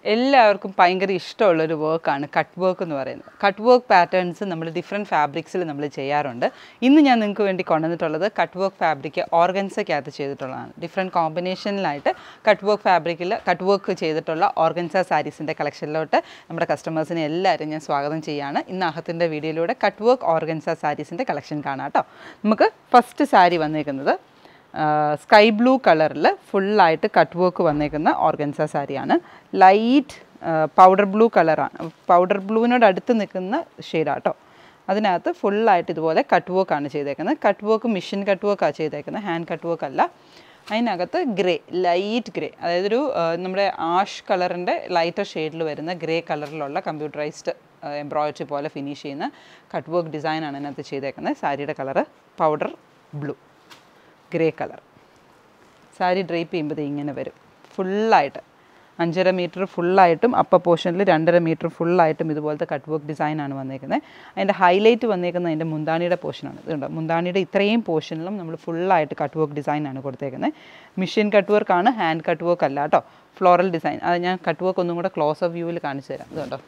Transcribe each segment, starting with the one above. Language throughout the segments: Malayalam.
എല്ലാവർക്കും ഭയങ്കര ഇഷ്ടമുള്ളൊരു വർക്കാണ് കട്ട് വർക്ക് എന്ന് പറയുന്നത് കട്ട് വർക്ക് പാറ്റേൺസ് നമ്മൾ ഡിഫറെൻറ്റ് ഫാബ്രിക്സിൽ നമ്മൾ ചെയ്യാറുണ്ട് ഇന്ന് ഞാൻ നിങ്ങൾക്ക് വേണ്ടി കൊണ്ടുവന്നിട്ടുള്ളത് കട്ട് വർക്ക് ഫാബ്രിക് ഓർഗൻസയ്ക്കകത്ത് ചെയ്തിട്ടുള്ളതാണ് ഡിഫറെൻറ്റ് കോമ്പിനേഷനിലായിട്ട് കട്ട് വർക്ക് ഫാബ്രിക്കിൽ കട്ട് വർക്ക് ചെയ്തിട്ടുള്ള ഓർഗൻസ സാരീസിൻ്റെ കളക്ഷനിലോട്ട് നമ്മുടെ കസ്റ്റമേഴ്സിനെ എല്ലാവരും ഞാൻ സ്വാഗതം ചെയ്യുകയാണ് ഇന്ന് അഹത്തിൻ്റെ വീഡിയോയിലൂടെ കട്ട് വർക്ക് ഓർഗൻസ സാരീസിൻ്റെ കളക്ഷൻ കാണാം കേട്ടോ നമുക്ക് ഫസ്റ്റ് സാരി വന്നേക്കുന്നത് സ്കൈ ബ്ലൂ കളറിൽ ഫുള്ളായിട്ട് കട്ട് വർക്ക് വന്നേക്കുന്ന ഓർഗൻസ സാരിയാണ് ലൈറ്റ് പൗഡർ ബ്ലൂ കളറാണ് പൗഡർ ബ്ലൂവിനോട് അടുത്ത് നിൽക്കുന്ന ഷെയ്ഡാട്ടോ അതിനകത്ത് ഫുള്ളായിട്ട് ഇതുപോലെ കട്ട് വർക്കാണ് ചെയ്തേക്കുന്നത് കട്ട് വർക്ക് മെഷീൻ കട്ട് വർക്കാണ് ചെയ്തേക്കുന്നത് ഹാൻഡ് കട്ട് വർക്ക് അല്ല അതിനകത്ത് ഗ്രേ ലൈറ്റ് ഗ്രേ അതായത് ഒരു ആ, നമ്മുടെ ആഷ് കളറിൻ്റെ ലൈറ്റർ ഷെയ്ഡിൽ വരുന്ന ഗ്രേ കളറിലുള്ള കമ്പ്യൂട്ടറൈസ്ഡ് എംബ്രോയിഡറി പോലെ ഫിനിഷ് ചെയ്യുന്ന കട്ട് വർക്ക് ഡിസൈനാണ് അതിനകത്ത് ചെയ്തേക്കുന്നത് സാരിയുടെ colour powder blue grey colour sari drape ചെയ്യുമ്പോൾ ഇങ്ങനെ വരും ഫുള്ളായിട്ട് അഞ്ചര മീറ്റർ ഫുള്ളായിട്ടും അപ്പർ പോർഷനിൽ രണ്ടര മീറ്റർ ഫുള്ളായിട്ടും ഇതുപോലത്തെ കട്ട് വർക്ക് ഡിസൈനാണ് വന്നേക്കുന്നത് അതിൻ്റെ ഹൈലൈറ്റ് വന്നേക്കുന്നത് അതിൻ്റെ മുന്താണിയുടെ പോർഷനാണ് ഇതുണ്ട് മുന്താണിയുടെ ഇത്രയും പോർഷനിലും നമ്മൾ ഫുള്ളായിട്ട് കട്ട് വർക്ക് ഡിസൈനാണ് കൊടുത്തേക്കുന്നത് മെഷീൻ കട്ട് വർക്കാണ് ഹാൻഡ് കട്ട് വർക്ക് അല്ല കേട്ടോ ഫ്ലോറൽ ഡിസൈൻ അത് ഞാൻ കട്ട് വർക്ക് ഒന്നും കൂടെ ക്ലോസ് ഓഫ് വ്യൂവിൽ കാണിച്ചു തരാം ഇതുണ്ടോ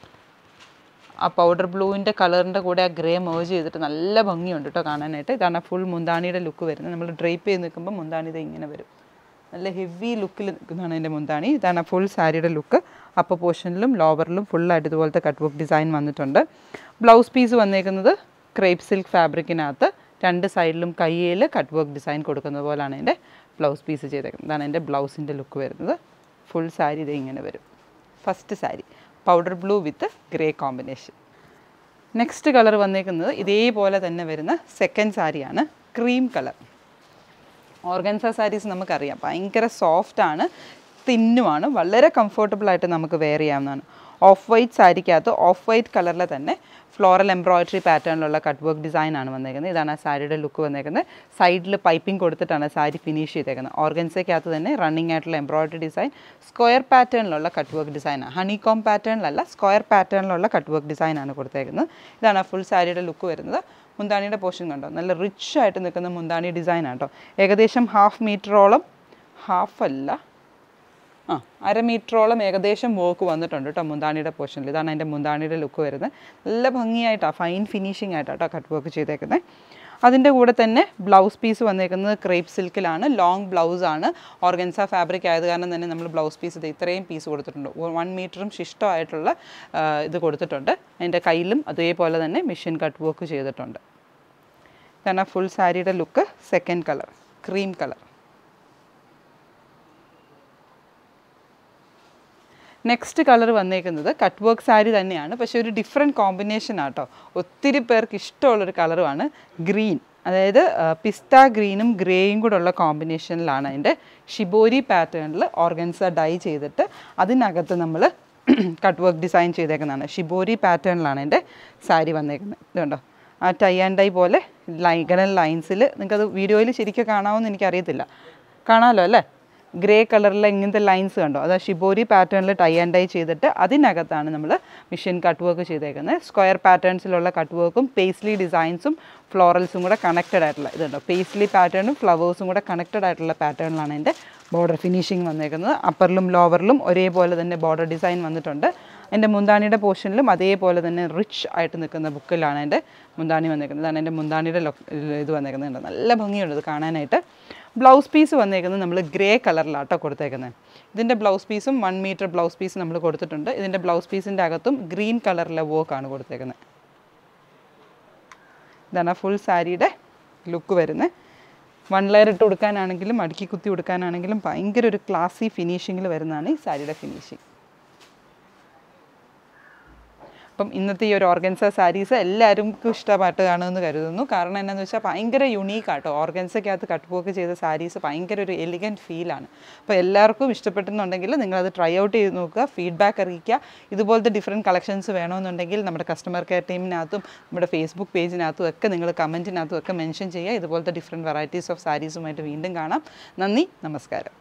ആ പൗഡർ ബ്ലൂവിൻ്റെ കളറിൻ്റെ കൂടെ ആ ഗ്രേ മേജ് ചെയ്തിട്ട് നല്ല ഭംഗിയുണ്ട് കേട്ടോ കാണാനായിട്ട് ഇതാണ് ഫുൾ മുന്താണിയുടെ ലുക്ക് വരുന്നത് നമ്മൾ ഡ്രേപ്പ് ചെയ്ത് നിൽക്കുമ്പോൾ മുന്താണി ഇത് ഇങ്ങനെ വരും നല്ല ഹെവി ലുക്കിൽ നിൽക്കുന്നതാണ് എൻ്റെ മുന്താണി ഇതാണ് ഫുൾ സാരിയുടെ ലുക്ക് അപ്പർ പോർഷനിലും ലോവറിലും ഫുള്ളായിട്ട് ഇതുപോലത്തെ കട്ട് വർക്ക് ഡിസൈൻ വന്നിട്ടുണ്ട് ബ്ലൗസ് പീസ് വന്നേക്കുന്നത് ക്രേപ്പ് സിൽക്ക് ഫാബ്രിക്കിനകത്ത് രണ്ട് സൈഡിലും കയ്യിൽ കട്ട് വർക്ക് ഡിസൈൻ കൊടുക്കുന്നത് പോലാണ് എൻ്റെ ബ്ലൗസ് പീസ് ചെയ്തേക്കുന്നത് ഇതാണ് എൻ്റെ ബ്ലൗസിൻ്റെ ലുക്ക് വരുന്നത് ഫുൾ സാരി ഇത് ഇങ്ങനെ വരും first sari powder blue with grey combination next colour വന്നേക്കുന്നത് ഇതേപോലെ തന്നെ വരുന്ന സെക്കൻഡ് സാരിയാണ് ക്രീം കളർ ഓർഗൻസ സാരീസ് നമുക്കറിയാം ഭയങ്കര സോഫ്റ്റ് ആണ് തിന്നുമാണ് വളരെ കംഫർട്ടബിൾ ആയിട്ട് നമുക്ക് വെയർ ചെയ്യാവുന്നതാണ് ഓഫ് വൈറ്റ് സാരിക്കകത്ത് ഓഫ് വൈറ്റ് കളറിൽ തന്നെ ഫ്ലോറൽ എംബ്രോയിഡറി പാറ്റേണിലുള്ള കട്ട് വർക്ക് ഡിസൈൻ ആണ് വന്നേക്കുന്നത് ഇതാണ് ആ സാരിയുടെ ലുക്ക് വന്നേക്കുന്നത് സൈഡിൽ പൈപ്പിംഗ് കൊടുത്തിട്ടാണ് സാരി ഫിനിഷ് ചെയ്തേക്കുന്നത് ഓർഗൻസയ്ക്കകത്ത് തന്നെ റണ്ണിങ് ആയിട്ടുള്ള എംബ്രോയിഡറി ഡിസൈൻ സ്ക്വയർ പാറ്റേണിലുള്ള കട്ട് വർക്ക് ഡിസൈനാണ് ഹണികോം പാറ്റേണിലല്ല സ്ക്വയർ പാറ്റേണിലുള്ള കട്ട് വർക്ക് ഡിസൈനാണ് കൊടുത്തേക്കുന്നത് ഇതാണ് ഫുൾ സാരിയുടെ ലുക്ക് വരുന്നത് മുന്താണിയുടെ പോർഷൻ കണ്ടോ നല്ല റിച്ച് ആയിട്ട് നിൽക്കുന്ന മുന്താണി ഡിസൈൻ കേട്ടോ ഏകദേശം ഹാഫ് മീറ്ററോളം ഹാഫ് അല്ല ആ അര മീറ്ററോളം ഏകദേശം വർക്ക് വന്നിട്ടുണ്ട് കേട്ടോ മുന്താണിയുടെ പോർഷനിൽ ഇതാണ് അതിൻ്റെ മുന്താണിയുടെ ലുക്ക് വരുന്നത് നല്ല ഭംഗിയായിട്ടാണ് ഫൈൻ ഫിനിഷിംഗ് ആയിട്ടാണ് കേട്ടോ കട്ട് വർക്ക് ചെയ്തേക്കുന്നത് അതിൻ്റെ കൂടെ തന്നെ ബ്ലൗസ് പീസ് വന്നേക്കുന്നത് ക്രേപ്പ് സിൽക്കിലാണ് ലോങ് ബ്ലൗസ് ആണ് ഓർഗൻസ ഫാബ്രിക് ആയത് കാരണം തന്നെ നമ്മൾ ബ്ലൗസ് പീസ് ഇത് ഇത്രയും പീസ് കൊടുത്തിട്ടുണ്ട് വൺ മീറ്ററും ശിഷ്ടമായിട്ടുള്ള ആ, ഇത് കൊടുത്തിട്ടുണ്ട് അതിൻ്റെ കയ്യിലും അതേപോലെ തന്നെ മെഷീൻ കട്ട് വർക്ക് ചെയ്തിട്ടുണ്ട് ഇതാണ് ഫുൾ സാരിയുടെ look second colour cream colour next colour വന്നേക്കുന്നത് കട്ട് വർക്ക് സാരി തന്നെയാണ് പക്ഷേ ഒരു ഡിഫറെൻറ്റ് കോമ്പിനേഷൻ ആട്ടോ ഒത്തിരി പേർക്ക് ഇഷ്ടമുള്ളൊരു കളറുമാണ് ഗ്രീൻ അതായത് പിസ്ത ഗ്രീനും ഗ്രേയും കൂടെ ഉള്ള കോമ്പിനേഷനിലാണ് അതിൻ്റെ ഷിബോരി പാറ്റേണിൽ ഓർഗൻസ ഡൈ ചെയ്തിട്ട് അതിനകത്ത് നമ്മൾ കട്ട് വർക്ക് ഡിസൈൻ ചെയ്തേക്കുന്നതാണ് ഷിബോരി പാറ്റേണിലാണ് എൻ്റെ സാരി വന്നേക്കുന്നത് ഇതുണ്ടോ ആ ടൈ ആൻഡ് ഡൈ പോലെ ലൈഗണൽ ലൈൻസിൽ നിങ്ങൾക്കത് വീഡിയോയിൽ ശരിക്കും കാണാമെന്ന് എനിക്കറിയത്തില്ല കാണാമല്ലോ അല്ലേ ഗ്രേ കളറിലെ ഇങ്ങനത്തെ ലൈൻസ് കണ്ടോ അത് ഷിബോരി പാറ്റേണിൽ ടൈ ആൻഡ് ഡൈ ചെയ്തിട്ട് അതിനകത്താണ് നമ്മൾ മെഷീൻ കട്ട് വർക്ക് ചെയ്തേക്കുന്നത് സ്ക്വയർ പാറ്റേൺസിലുള്ള കട്ട് വർക്കും പേസ്ലി ഡിസൈൻസും ഫ്ലോറൽസും കൂടെ കണക്റ്റഡ് ആയിട്ടുള്ള ഇതുണ്ടോ പേസ്ലി പാറ്റേണും ഫ്ലവേഴ്സും കൂടെ കണക്റ്റഡ് ആയിട്ടുള്ള പാറ്റേണിലാണ് എൻ്റെ ബോർഡർ ഫിനിഷിങ് വന്നേക്കുന്നത് അപ്പറിലും ലോവറിലും ഒരേപോലെ തന്നെ ബോർഡർ ഡിസൈൻ വന്നിട്ടുണ്ട് എൻ്റെ മുന്താണിയുടെ പോർഷനിലും അതേപോലെ തന്നെ റിച്ച് ആയിട്ട് നിൽക്കുന്ന ബുക്കിലാണ് എൻ്റെ മുന്താണി വന്നേക്കുന്നത് ഇതാണ് എൻ്റെ മുന്താണിയുടെ ലൊ ഇത് വന്നേക്കുന്നത് കണ്ടോ. നല്ല ഭംഗിയുണ്ട് ഇത് കാണാനായിട്ട് ബ്ലൗസ് പീസ് വന്നേക്കുന്നത് നമ്മൾ ഗ്രേ കളറിലാട്ടോ കൊടുത്തേക്കുന്നത് ഇതിൻ്റെ ബ്ലൗസ് പീസും വൺ മീറ്റർ ബ്ലൗസ് പീസ് നമ്മൾ കൊടുത്തിട്ടുണ്ട് ഇതിൻ്റെ ബ്ലൗസ് പീസിൻ്റെ അകത്തും ഗ്രീൻ കളറിലെ വർക്കാണ് കൊടുത്തേക്കുന്നത് ഇതാണ് ഫുൾ സാരിയുടെ ലുക്ക് വരുന്നത് വൺ ലെയർ ഇട്ട് കൊടുക്കാനാണെങ്കിലും അടുക്കി കുത്തി കൊടുക്കാനാണെങ്കിലും ഭയങ്കര ഒരു ക്ലാസി ഫിനിഷിങ്ങിൽ വരുന്നതാണ് ഈ സാരിയുടെ ഫിനിഷിങ് അപ്പം ഇന്നത്തെ ഈ ഒരു ഓർഗൻസ സാരീസ് എല്ലാവർക്കും ഇഷ്ടമായിട്ട് കാണുമെന്ന് കരുതുന്നു കാരണം എന്താണെന്ന് വെച്ചാൽ ഭയങ്കര യുണീക്ക് ആട്ടോ ഓർഗൻസയ്ക്കകത്ത് കട്ട് വർക്ക് ചെയ്ത സാരീസ് ഭയങ്കര ഒരു എലിഗൻറ്റ് ഫീലാണ് അപ്പോൾ എല്ലാവർക്കും ഇഷ്ടപ്പെട്ടെന്നുണ്ടെങ്കിൽ നിങ്ങളത് ട്രൈ ഔട്ട് ചെയ്ത് നോക്കുക ഫീഡ്ബാക്ക് അറിയിക്കുക ഇതുപോലത്തെ ഡിഫറെൻറ്റ് കളക്ഷൻസ് വേണമെന്നുണ്ടെങ്കിൽ നമ്മുടെ കസ്റ്റമർ കെയർ ടീമിനകത്തും നമ്മുടെ ഫേസ്ബുക്ക് പേജിനകത്തും ഒക്കെ നിങ്ങൾ കമൻറ്റിനകത്തും ഒക്കെ മെൻഷൻ ചെയ്യുക ഇതുപോലത്തെ ഡിഫറെൻറ്റ് വെറൈറ്റീസ് ഓഫ് സാരീസുമായിട്ട് വീണ്ടും കാണാം നന്ദി നമസ്കാരം